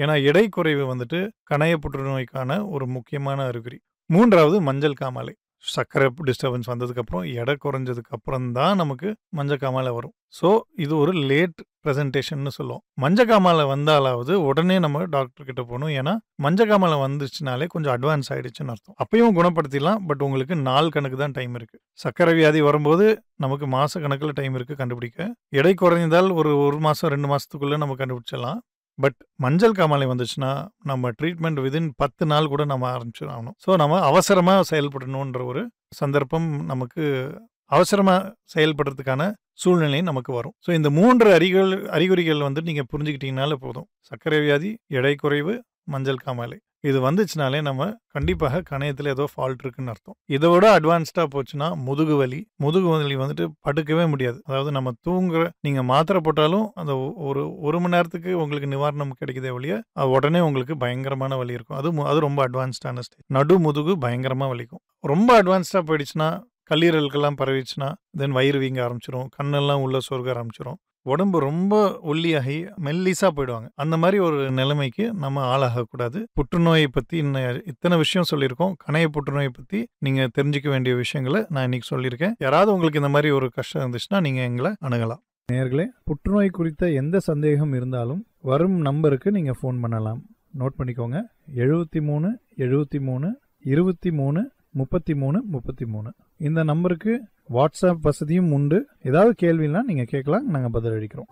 ஏன்னா எடை குறைவு வந்துட்டு கணைய புற்றுநோய்க்கான ஒரு முக்கியமான அறிகுறி மூன்றாவது மஞ்சள் காமாலை சர்க்கரை டிஸ்டர்பன்ஸ் வந்ததுக்கப்புறம் எடை குறைஞ்சதுக்கு அப்புறம் தான் நமக்கு மஞ்சள் காமாலை வரும் ஸோ இது ஒரு லேட் ப்ரெசன்டேஷன் சொல்லுவோம் மஞ்சள் காமாலை வந்தாலாவது உடனே நம்ம டாக்டர் கிட்ட போகணும் ஏன்னா மஞ்சள் காமாலை வந்துச்சுனாலே கொஞ்சம் அட்வான்ஸ் ஆயிடுச்சுன்னு அர்த்தம் அப்பயும் குணப்படுத்திடலாம் பட் உங்களுக்கு நாள் கணக்கு தான் டைம் இருக்கு சர்க்கரை வியாதி வரும்போது நமக்கு மாச கணக்கில் டைம் இருக்கு கண்டுபிடிக்க எடை குறைந்தால் ஒரு ஒரு மாசம் ரெண்டு மாசத்துக்குள்ள நம்ம கண்டுபிடிச்சிடலாம் பட் மஞ்சள் காமாலை வந்துச்சுன்னா நம்ம ட்ரீட்மெண்ட் விதின் பத்து நாள் கூட நம்ம ஆரம்பிச்சிடணும் ஸோ நம்ம அவசரமாக செயல்படணுன்ற ஒரு சந்தர்ப்பம் நமக்கு அவசரமாக செயல்படுறதுக்கான சூழ்நிலை நமக்கு வரும் ஸோ இந்த மூன்று அறிகுள் அறிகுறிகள் வந்து நீங்கள் புரிஞ்சுக்கிட்டீங்கனாலே போதும் சர்க்கரை வியாதி எடை குறைவு மஞ்சள் காமாலை இது வந்துச்சுனாலே நம்ம கண்டிப்பாக கணையத்தில் ஏதோ ஃபால்ட் இருக்குன்னு அர்த்தம் இதை விட அட்வான்ஸ்டாக போச்சுன்னா முதுகு வலி முதுகு வலி வந்துட்டு படுக்கவே முடியாது அதாவது நம்ம தூங்குற நீங்கள் மாத்திரை போட்டாலும் அந்த ஒ- ஒரு ஒரு மணி நேரத்துக்கு உங்களுக்கு நிவாரணம் கிடைக்குதே ஒழிய அது உடனே உங்களுக்கு பயங்கரமான வலி இருக்கும் அது மு- அது ரொம்ப அட்வான்ஸ்டான ஸ்டேஜ் நடு முதுகு பயங்கரமாக வலிக்கும் ரொம்ப அட்வான்ஸ்டாக போயிடுச்சுன்னா கல்லீரலுக்கெல்லாம் பரவிச்சுன்னா தென் வயிறு வீங்க ஆரம்பிச்சிரும் கண்ணெல்லாம் உள்ள சொருக ஆரம்பிச்சிரும் உடம்பு ரொம்ப ஒல்லியாகி மெல்லிசா போயிடுவாங்க அந்த மாதிரி ஒரு நிலைமைக்கு நம்ம ஆளாகக்கூடாது புற்றுநோயை பற்றி இன்னும் இத்தனை விஷயம் சொல்லியிருக்கோம் கணைய புற்றுநோயை பற்றி நீங்கள் தெரிஞ்சுக்க வேண்டிய விஷயங்களை நான் இன்னைக்கு சொல்லியிருக்கேன் யாராவது உங்களுக்கு இந்த மாதிரி ஒரு கஷ்டம் இருந்துச்சுன்னா நீங்கள் எங்களை அணுகலாம் நேர்களே புற்றுநோய் குறித்த எந்த சந்தேகம் இருந்தாலும் வரும் நம்பருக்கு நீங்கள் ஃபோன் பண்ணலாம் நோட் பண்ணிக்கோங்க எழுபத்தி மூணு எழுபத்தி மூணு இருபத்தி மூணு முப்பத்தி மூணு முப்பத்தி மூணு இந்த நம்பருக்கு வாட்ஸ்அப் வசதியும் உண்டு ஏதாவது கேள்வினா நீங்கள் கேட்கலாம் நாங்கள் பதிலளிக்கிறோம்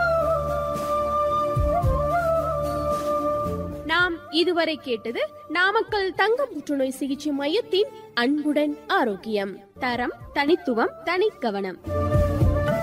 நாம் இதுவரை கேட்டது நாமக்கல் தங்க புற்றுநோய் சிகிச்சை மையத்தின் அன்புடன் ஆரோக்கியம் தரம் தனித்துவம் தனிக்கவனம்